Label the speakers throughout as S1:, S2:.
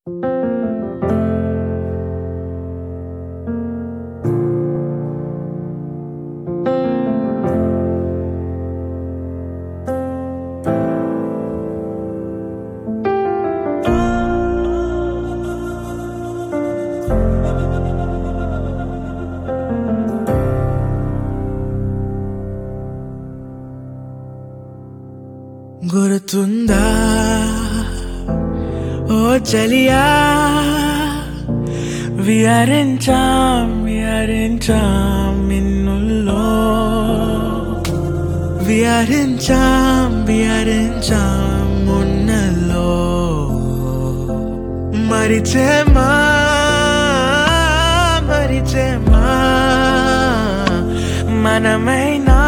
S1: గుర్తుందా ఓ చలియా విహరించాం విహరించాం మిన్నుల్లో విహరించాం విహరించాం మున్నల్లో మరిచేమా మరిచేమా మనమైనా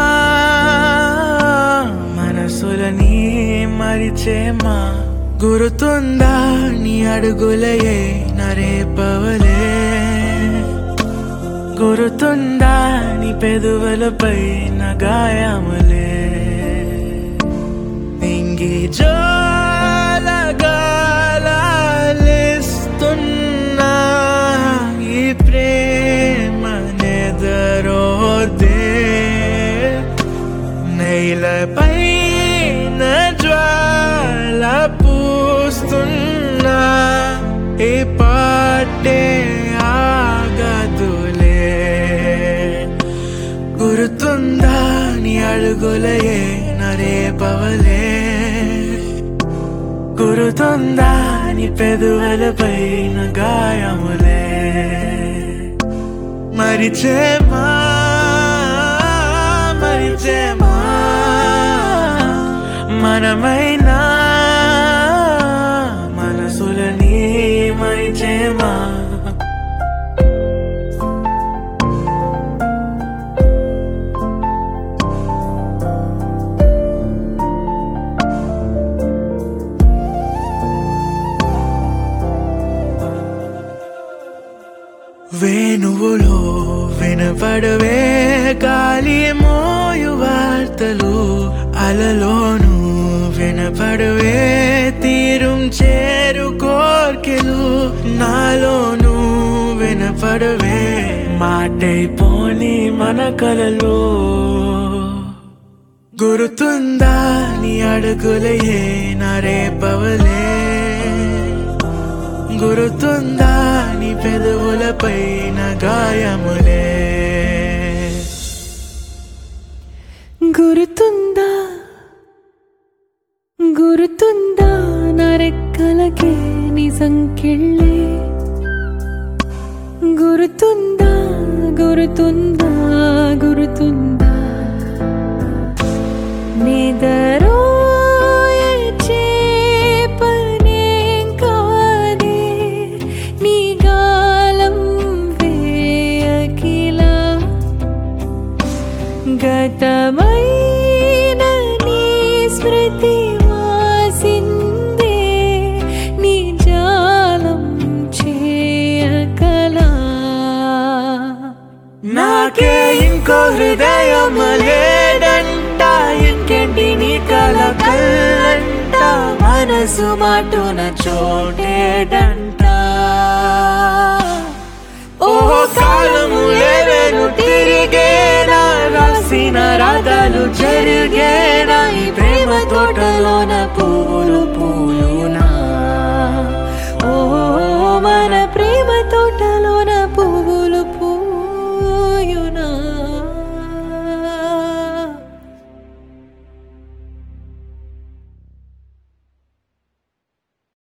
S1: మనసులని మరిచేమా గురుతుందా నీ అడుగులయే నరేపవలే గురుతుందా నీ పెదవులపై నా గాయములే ఇంగి జోలగాలిస్తున్నా ఈ ప్రేమ నెదరోదే నేలపై జ్వాల పూస్తున్నా ఈ పాటే ఆగదులే గుర్తుందా నీ అడుగులయే నరేపవలే గుర్తుందా నీ పెదవులపై నా గాయములే మరిచేమా మరిచేమా మనమైనా మనసులని మరిచేమా వేణువులో వినపడవే గాలి మోయు వార్తలు అలలోను వినపడవే తీరం చేరు కోర్కెలు నాలోను వినపడవే మాటైపోని మన కలలు గురుతుందా నీ అడుగులయే నరేపవలే గురుతుందా నీ పెదవులపై నా గాయములే
S2: గురుతుందా గురుతుందా నరెక్కలకే నిజంకెళ్ళే గురుతుందా గురుతుందా గురుతుందా నిదరోయే చేపనేం కాదే నీ గాలం వేయకిలా గతమైన నీ స్మృతి వాసిందే నీ జాలం చేయకలా
S1: నాకే ఇంకో హృదయం లేడంట ఇంకేంటి నీ కల కల్లంట మనసు మాటున చోటేడంట ఓ కాలము లేవేను తిరిగేనా రాసిన రాగాలు జరిగే